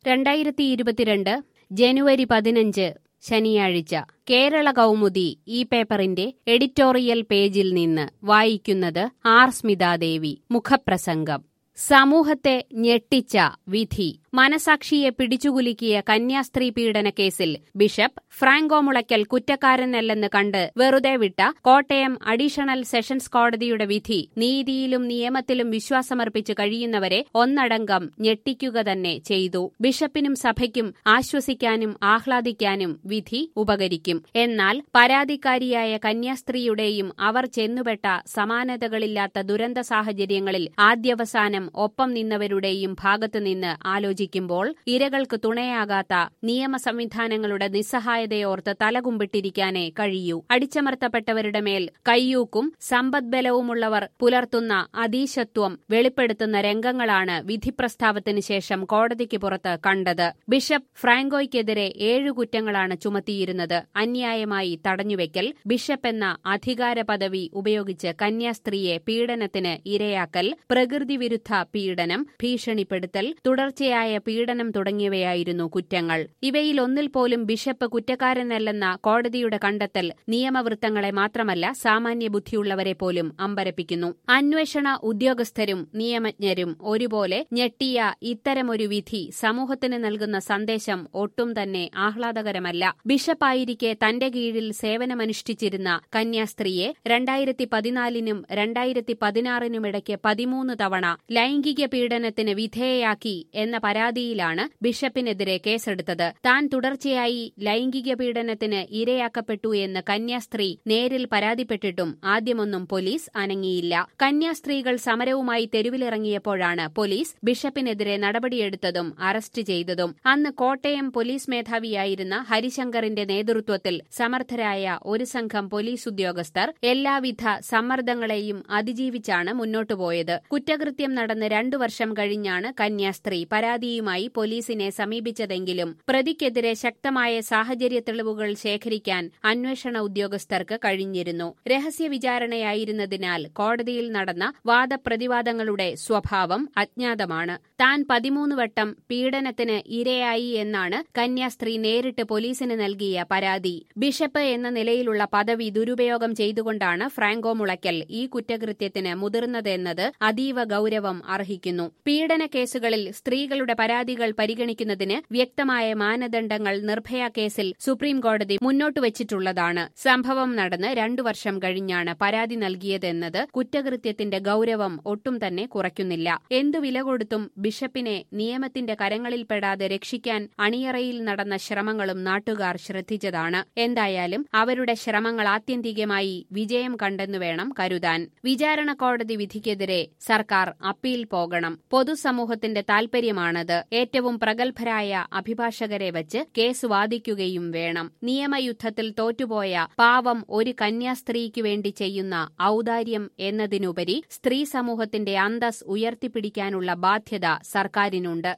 രണ്ടായിരത്തി ഇരുപത്തിരണ്ട് ജനുവരി പതിനഞ്ച് ശനിയാഴ്ച കേരള കൗമുദി ഈ പേപ്പറിന്റെ എഡിറ്റോറിയൽ പേജിൽ നിന്ന് വായിക്കുന്നത് ആർ സ്മിതാദേവി മുഖപ്രസംഗം സമൂഹത്തെ ഞെട്ടിച്ച വിധി മനസാക്ഷിയെ പിടിച്ചുകുലുക്കിയ കന്യാസ്ത്രീ പീഡന കേസിൽ ബിഷപ്പ് ഫ്രാങ്കോ മുളയ്ക്കൽ കുറ്റക്കാരനല്ലെന്ന് കണ്ട് വെറുതെ വിട്ട കോട്ടയം അഡീഷണൽ സെഷൻസ് കോടതിയുടെ വിധി നീതിയിലും നിയമത്തിലും വിശ്വാസമർപ്പിച്ച് കഴിയുന്നവരെ ഒന്നടങ്കം ഞെട്ടിക്കുക തന്നെ ചെയ്തു ബിഷപ്പിനും സഭയ്ക്കും ആശ്വസിക്കാനും ആഹ്ലാദിക്കാനും വിധി ഉപകരിക്കും എന്നാൽ പരാതിക്കാരിയായ കന്യാസ്ത്രീയുടെയും അവർ ചെന്നുപെട്ട സമാനതകളില്ലാത്ത ദുരന്ത സാഹചര്യങ്ങളിൽ ആദ്യവസാനം ഒപ്പം നിന്നവരുടെയും ഭാഗത്തുനിന്ന് ആലോചിക്കുമ്പോൾ ഇരകൾക്ക് തുണയാകാത്ത നിയമ സംവിധാനങ്ങളുടെ നിസ്സഹായതയോർത്ത് തലകുമ്പിട്ടിരിക്കാനേ കഴിയൂ അടിച്ചമർത്തപ്പെട്ടവരുടെ മേൽ കയ്യൂക്കും സമ്പദ്ബലവുമുള്ളവർ പുലർത്തുന്ന അതീശത്വം വെളിപ്പെടുത്തുന്ന രംഗങ്ങളാണ് വിധിപ്രസ്താവത്തിന് ശേഷം കോടതിക്ക് പുറത്ത് കണ്ടത് ബിഷപ്പ് ഫ്രാങ്കോയ്ക്കെതിരെ ഏഴു കുറ്റങ്ങളാണ് ചുമത്തിയിരുന്നത് അന്യായമായി തടഞ്ഞുവെക്കൽ ബിഷപ്പ് എന്ന അധികാര പദവി ഉപയോഗിച്ച് കന്യാസ്ത്രീയെ പീഡനത്തിന് ഇരയാക്കൽ പ്രകൃതിവിരുദ്ധ പീഡനം ഭീഷണിപ്പെടുത്തൽ തുടർച്ചയായ പീഡനം തുടങ്ങിയവയായിരുന്നു കുറ്റങ്ങൾ ഇവയിൽ ഒന്നിൽ പോലും ബിഷപ്പ് കുറ്റക്കാരനല്ലെന്ന കോടതിയുടെ കണ്ടെത്തൽ നിയമവൃത്തങ്ങളെ മാത്രമല്ല സാമാന്യ ബുദ്ധിയുള്ളവരെ പോലും അമ്പരപ്പിക്കുന്നു അന്വേഷണ ഉദ്യോഗസ്ഥരും നിയമജ്ഞരും ഒരുപോലെ ഞെട്ടിയ ഇത്തരമൊരു വിധി സമൂഹത്തിന് നൽകുന്ന സന്ദേശം ഒട്ടും തന്നെ ആഹ്ലാദകരമല്ല ബിഷപ്പായിരിക്കെ തന്റെ കീഴിൽ സേവനമനുഷ്ഠിച്ചിരുന്ന കന്യാസ്ത്രീയെ രണ്ടായിരത്തി പതിനാലിനും രണ്ടായിരത്തി പതിനാറിനുമിടയ്ക്ക് പതിമൂന്ന് തവണ ലൈംഗിക പീഡനത്തിന് വിധേയയാക്കി എന്ന പരാതിയിലാണ് ബിഷപ്പിനെതിരെ കേസെടുത്തത് താൻ തുടർച്ചയായി ലൈംഗിക പീഡനത്തിന് ഇരയാക്കപ്പെട്ടു എന്ന് കന്യാസ്ത്രീ നേരിൽ പരാതിപ്പെട്ടിട്ടും ആദ്യമൊന്നും പോലീസ് അനങ്ങിയില്ല കന്യാസ്ത്രീകൾ സമരവുമായി തെരുവിലിറങ്ങിയപ്പോഴാണ് പോലീസ് ബിഷപ്പിനെതിരെ നടപടിയെടുത്തതും അറസ്റ്റ് ചെയ്തതും അന്ന് കോട്ടയം പോലീസ് മേധാവിയായിരുന്ന ഹരിശങ്കറിന്റെ നേതൃത്വത്തിൽ സമർത്ഥരായ ഒരു സംഘം പോലീസ് ഉദ്യോഗസ്ഥർ എല്ലാവിധ സമ്മർദ്ദങ്ങളെയും അതിജീവിച്ചാണ് മുന്നോട്ടു പോയത് കുറ്റകൃത്യം നടന്ന് രണ്ടു വർഷം കഴിഞ്ഞാണ് കന്യാസ്ത്രീ പരാതിയുമായി പോലീസിനെ സമീപിച്ചതെങ്കിലും പ്രതിക്കെതിരെ ശക്തമായ സാഹചര്യ തെളിവുകൾ ശേഖരിക്കാൻ അന്വേഷണ ഉദ്യോഗസ്ഥർക്ക് കഴിഞ്ഞിരുന്നു രഹസ്യ വിചാരണയായിരുന്നതിനാൽ കോടതിയിൽ നടന്ന വാദപ്രതിവാദങ്ങളുടെ സ്വഭാവം അജ്ഞാതമാണ് താൻ പതിമൂന്ന് വട്ടം പീഡനത്തിന് ഇരയായി എന്നാണ് കന്യാസ്ത്രീ നേരിട്ട് പോലീസിന് നൽകിയ പരാതി ബിഷപ്പ് എന്ന നിലയിലുള്ള പദവി ദുരുപയോഗം ചെയ്തുകൊണ്ടാണ് ഫ്രാങ്കോ മുളയ്ക്കൽ ഈ കുറ്റകൃത്യത്തിന് മുതിർന്നതെന്നത് അതീവ ഗൌരവം അർഹിക്കുന്നു പീഡന കേസുകളിൽ സ്ത്രീകളുടെ പരാതികൾ പരിഗണിക്കുന്നതിന് വ്യക്തമായ മാനദണ്ഡങ്ങൾ നിർഭയ കേസിൽ സുപ്രീം കോടതി മുന്നോട്ടുവച്ചിട്ടുള്ളതാണ് സംഭവം നടന്ന് രണ്ടു വർഷം കഴിഞ്ഞാണ് പരാതി നൽകിയതെന്നത് കുറ്റകൃത്യത്തിന്റെ ഗൌരവം ഒട്ടും തന്നെ കുറയ്ക്കുന്നില്ല എന്തു വില കൊടുത്തും ബിഷപ്പിനെ നിയമത്തിന്റെ കരങ്ങളിൽപ്പെടാതെ രക്ഷിക്കാൻ അണിയറയിൽ നടന്ന ശ്രമങ്ങളും നാട്ടുകാർ ശ്രദ്ധിച്ചതാണ് എന്തായാലും അവരുടെ ശ്രമങ്ങൾ ആത്യന്തികമായി വിജയം കണ്ടെന്നു വേണം കരുതാൻ വിചാരണ കോടതി വിധിക്കെതിരെ സർക്കാർ അപ്പീൽ പോകണം പൊതുസമൂഹത്തിന്റെ താൽപര്യമാണത് ഏറ്റവും പ്രഗത്ഭരായ അഭിഭാഷകരെ വച്ച് കേസ് വാദിക്കുകയും വേണം നിയമയുദ്ധത്തിൽ തോറ്റുപോയ പാവം ഒരു കന്യാസ്ത്രീക്ക് വേണ്ടി ചെയ്യുന്ന ഔദാര്യം എന്നതിനുപരി സ്ത്രീ സമൂഹത്തിന്റെ അന്തസ് ഉയർത്തിപ്പിടിക്കാനുള്ള ബാധ്യത സർക്കാരിനുണ്ട്